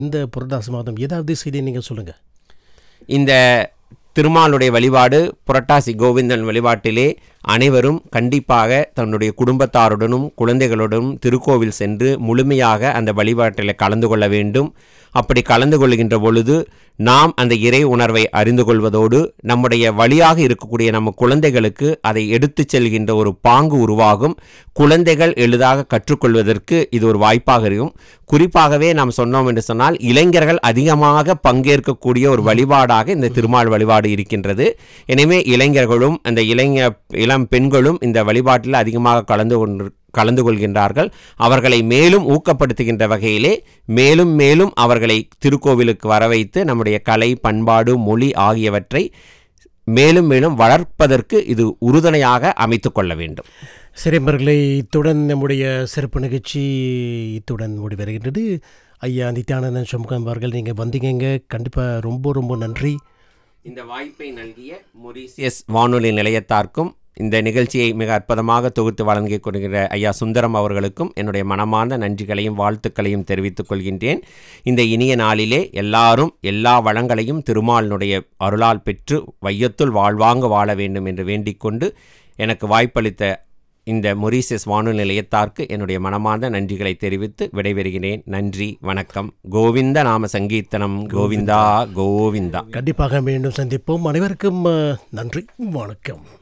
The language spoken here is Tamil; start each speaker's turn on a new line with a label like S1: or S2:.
S1: இந்த புரட்டாசி மாதம் ஏதாவது செய்தி நீங்கள் சொல்லுங்கள்
S2: இந்த திருமாலுடைய வழிபாடு புரட்டாசி கோவிந்தன் வழிபாட்டிலே அனைவரும் கண்டிப்பாக தன்னுடைய குடும்பத்தாருடனும் குழந்தைகளுடனும் திருக்கோவில் சென்று முழுமையாக அந்த வழிபாட்டில் கலந்து கொள்ள வேண்டும் அப்படி கலந்து கொள்கின்ற பொழுது நாம் அந்த இறை உணர்வை அறிந்து கொள்வதோடு நம்முடைய வழியாக இருக்கக்கூடிய நம்ம குழந்தைகளுக்கு அதை எடுத்துச் செல்கின்ற ஒரு பாங்கு உருவாகும் குழந்தைகள் எளிதாக கற்றுக்கொள்வதற்கு இது ஒரு வாய்ப்பாக இருக்கும் குறிப்பாகவே நாம் சொன்னோம் என்று சொன்னால் இளைஞர்கள் அதிகமாக பங்கேற்கக்கூடிய ஒரு வழிபாடாக இந்த திருமால் வழிபாடு இருக்கின்றது எனவே இளைஞர்களும் அந்த இளைஞ இளம் பெண்களும் இந்த வழிபாட்டில் அதிகமாக கலந்து கொண்டு கலந்து கொள்கின்றார்கள் அவர்களை மேலும் ஊக்கப்படுத்துகின்ற வகையிலே மேலும் மேலும் அவர்களை திருக்கோவிலுக்கு வர வைத்து நம்முடைய கலை பண்பாடு மொழி ஆகியவற்றை மேலும் மேலும் வளர்ப்பதற்கு இது உறுதுணையாக அமைத்து கொள்ள வேண்டும்
S1: சரி நண்பர்களே இத்துடன் நம்முடைய சிறப்பு நிகழ்ச்சி இத்துடன் முடிவருகின்றது ஐயா நித்யானந்தன் சண்முகம் அவர்கள் நீங்கள் வந்தீங்க கண்டிப்பாக ரொம்ப ரொம்ப நன்றி
S2: இந்த வாய்ப்பை நல்கிய மொரீசியஸ் வானொலி நிலையத்தார்க்கும் இந்த நிகழ்ச்சியை மிக அற்புதமாக தொகுத்து வழங்கி கொடுக்கிற ஐயா சுந்தரம் அவர்களுக்கும் என்னுடைய மனமார்ந்த நன்றிகளையும் வாழ்த்துக்களையும் தெரிவித்துக் கொள்கின்றேன் இந்த இனிய நாளிலே எல்லாரும் எல்லா வளங்களையும் திருமாலினுடைய அருளால் பெற்று வையத்துள் வாழ்வாங்க வாழ வேண்டும் என்று வேண்டிக் கொண்டு எனக்கு வாய்ப்பளித்த இந்த மொரீசியஸ் வானொலி நிலையத்தார்க்கு என்னுடைய மனமார்ந்த நன்றிகளை தெரிவித்து விடைபெறுகிறேன் நன்றி வணக்கம் கோவிந்த நாம சங்கீர்த்தனம் கோவிந்தா கோவிந்தா
S1: கண்டிப்பாக மீண்டும் சந்திப்போம் அனைவருக்கும் அஹ், நன்றி வணக்கம்